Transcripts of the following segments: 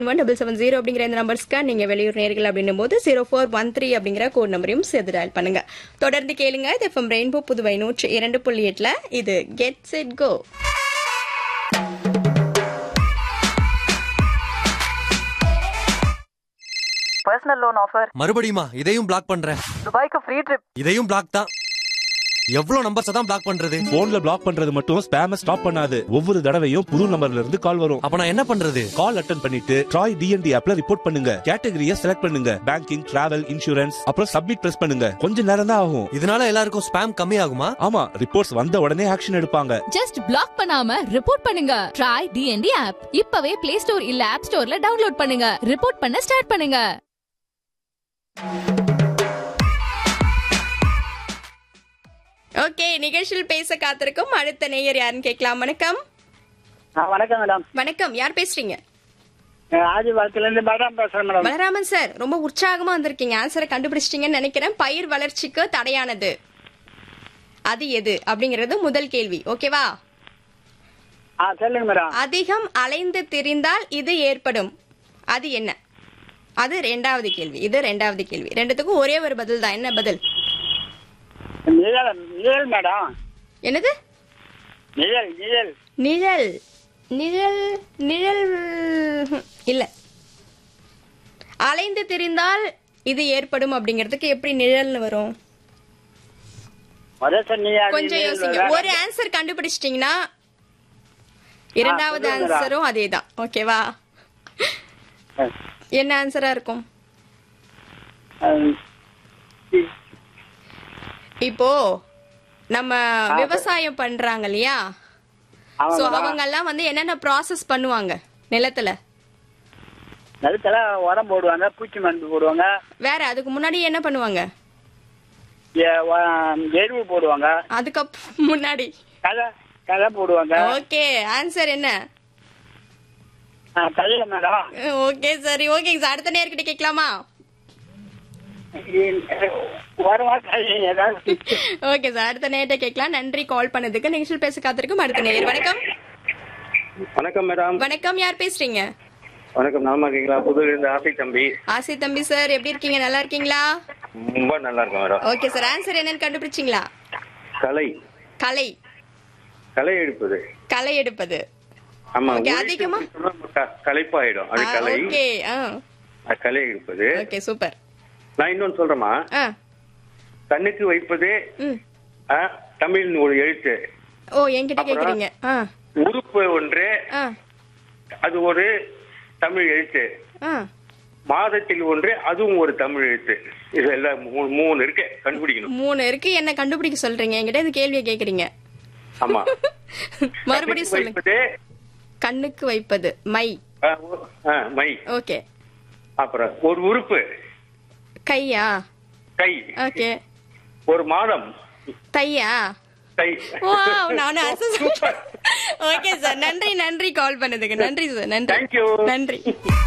One double seven zero அப்படிங்கிற இந்த நம்பர்ஸ்க்கு நீங்க வெளியூர் நேர்கள் அப்படின்னும் போது ஜீரோ ஃபோர் ஒன் த்ரீ அப்படிங்கிற கோட் நம்பரையும் சேர்த்து டயல் பண்ணுங்க தொடர்ந்து கேளுங்க இது எஃப்எம் ரெயின்போ புதுவை நூற்றி இரண்டு புள்ளி எட்டுல இது get set go personal loan offer மறுபடியுமா இதையும் பிளாக் பண்றேன் துபாய்க்கு ஃப்ரீ ட்ரிப் இதையும் பிளாக் தான் எவ்வளவு நம்பர்ஸ் தான் பிளாக் பண்றது போன்ல பிளாக் பண்றது மட்டும் ஸ்பேம ஸ்டாப் பண்ணாது ஒவ்வொரு தடவையும் புது நம்பர்ல இருந்து கால் வரும் அப்ப நான் என்ன பண்றது கால் அட்டன் பண்ணிட்டு ட்ராய் டிஎன்டி ஆப்ல ரிப்போர்ட் பண்ணுங்க கேட்டகரியை செலக்ட் பண்ணுங்க பேங்கிங் டிராவல் இன்சூரன்ஸ் அப்புறம் சப்மிட் பிரஸ் பண்ணுங்க கொஞ்ச நேரம் தான் ஆகும் இதனால எல்லாருக்கும் ஸ்பேம் கம்மி ஆகுமா ஆமா ரிப்போர்ட்ஸ் வந்த உடனே ஆக்ஷன் எடுப்பாங்க ஜஸ்ட் பிளாக் பண்ணாம ரிப்போர்ட் பண்ணுங்க ட்ரை டிஎன்டி ஆப் இப்பவே பிளே ஸ்டோர் இல்ல ஆப் ஸ்டோர்ல டவுன்லோட் பண்ணுங்க ரிப்போர்ட் பண்ண ஸ்டார்ட் பண்ணுங்க ஓகே நிகழ்ச்சியில் பேச காத்திருக்கும் அடுத்த நேயர் யாருன்னு கேட்கலாம் வணக்கம் ஆ, வணக்கம் மேடம் வணக்கம் யார் பேசுறீங்க ஆதி வாழ்க்கையில இருந்து பலராம் பேசுறேன் மேடம் பலராமன் சார் ரொம்ப உற்சாகமா வந்திருக்கீங்க ஆன்சரை கண்டுபிடிச்சிட்டீங்கன்னு நினைக்கிறேன் பயிர் வளர்ச்சிக்கு தடையானது அது எது அப்படிங்கிறது முதல் கேள்வி ஓகேவா ஆ சொல்லுங்க மேடம் அதிகம் அலைந்து திரிந்தால் இது ஏற்படும் அது என்ன அது ரெண்டாவது கேள்வி இது ரெண்டாவது கேள்வி ரெண்டுத்துக்கும் ஒரே ஒரு பதில் தான் என்ன பதில் நிழல் நிழல் மேடம் என்னது நிழல் நிழல் நிழல் நிழல் நிழல் ஹம், இல்ல அலைந்து திரிந்தால் இது ஏற்படும் அப்படிங்கிறதுக்கு எப்படி நிழல்னு வரும் முதல் சொன்னீங்க அது கொஞ்சம் நிழல் யோசிங்க வேற. ஒரு ஆன்சர் கண்டுபிடிச்சிட்டீங்கன்னா இரண்டாவது சொல்லுங்க. ஆன்சரும் அதேதான் ஓகேவா ஆ, என்ன ஆன்சரா இருக்கும் ஆ, இப்போ நம்ம விவசாயம் பண்றாங்க இல்லையா ஆமா சோ மேடம். அவங்க எல்லாம் வந்து என்னென்ன ப்ராசஸ் பண்ணுவாங்க நிலத்துல நிலத்துல உரம் போடுவாங்க பூச்சி மருந்து போடுவாங்க வேற அதுக்கு முன்னாடி என்ன பண்ணுவாங்க எ- வ- எருவு போடுவாங்க அதுக்கு முன்னாடி களை களை போடுவாங்க ஓகே ஆன்சர் என்ன ஆ, கையில மேடம் ஓகே சரி ஓகேங்க சார் அடுத்த நேர்கிட்ட கேட்கலாமா உரமா கை ஏதாவது ஓகே சார் அடுத்த நேர்கிட்ட கேட்கலாம் நன்றி கால் பண்ணதுக்கு நிகழ்ச்சியில் பேச காத்திருக்கும் அடுத்த நேயர் வணக்கம் வணக்கம் மேடம் வணக்கம் யார் பேசுறீங்க வணக்கம் நலமா இருக்கீங்களா புதுல ஆசை தம்பி ஆசி தம்பி சார் எப்படி இருக்கீங்க நல்லா இருக்கீங்களா ரொம்ப நல்லா இருக்கும் மேடம் ஓகே சார் ஆன்சர் என்னன்னு கண்டுபிடிச்சிங்களா கலை கலை கலை எடுப்பது கலை எடுப்பது ஆமா Okay, உழைப்பு அதிகமா? சொன்னா க- களைப்பாயிடும் அது கலை ஓகே ஆ அது கலை எடுப்பது ஓகே சூப்பர் நான் இன்னொன்னு சொல்றேமா ஆ கண்ணுக்கு வைப்பது ம் ஆ, தமிழின் ஒரு எழுத்து ஓ என்கிட்ட அப்புறம்? கேக்குறீங்க ஆ உறுப்பு ஒன்று ஆ அது ஒரு தமிழ் எழுத்து ஆ மாதத்தில் ஒன்று அதுவும் ஒரு தமிழ் எழுத்து இது எல்லாம் மூணு மூணு இருக்கு கண்டுபிடிக்கணும் மூணு இருக்கு என்ன கண்டுபிடிக்க சொல்றீங்க என்கிட்ட இந்த கேள்வியை கேக்குறீங்க ஆமா மறுபடியும் கண்ணுக்கு சொல்லுங்க வைப்பது கண்ணுக்கு வைப்பது மை ஆ, ஓ- ஆ, மை ஓகே அப்புறம் ஒரு உறுப்பு கையா கை ஓகே ஒரு மாதம் தையா கை ஓ நானும் ஆன்சர் ஓகே சார் நன்றி நன்றி கால் பண்ணதுக்கு நன்றி சார் நன்றி Thank you. நன்றி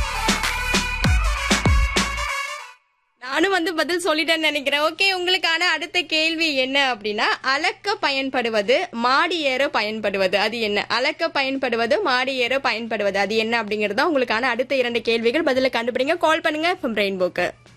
நானும் வந்து பதில் சொல்லிட்டேன்னு நினைக்கிறேன் ஓகே உங்களுக்கான அடுத்த கேள்வி என்ன அப்படின்னா அளக்க பயன்படுவது மாடி ஏற பயன்படுவது அது என்ன அளக்க பயன்படுவது மாடி ஏற பயன்படுவது அது என்ன அப்படிங்கறது தான் உங்களுக்கான அடுத்த இரண்டு கேள்விகள் பதில கண்டுபிடிங்க கால் பண்ணுங்க ரெயின்போக்கு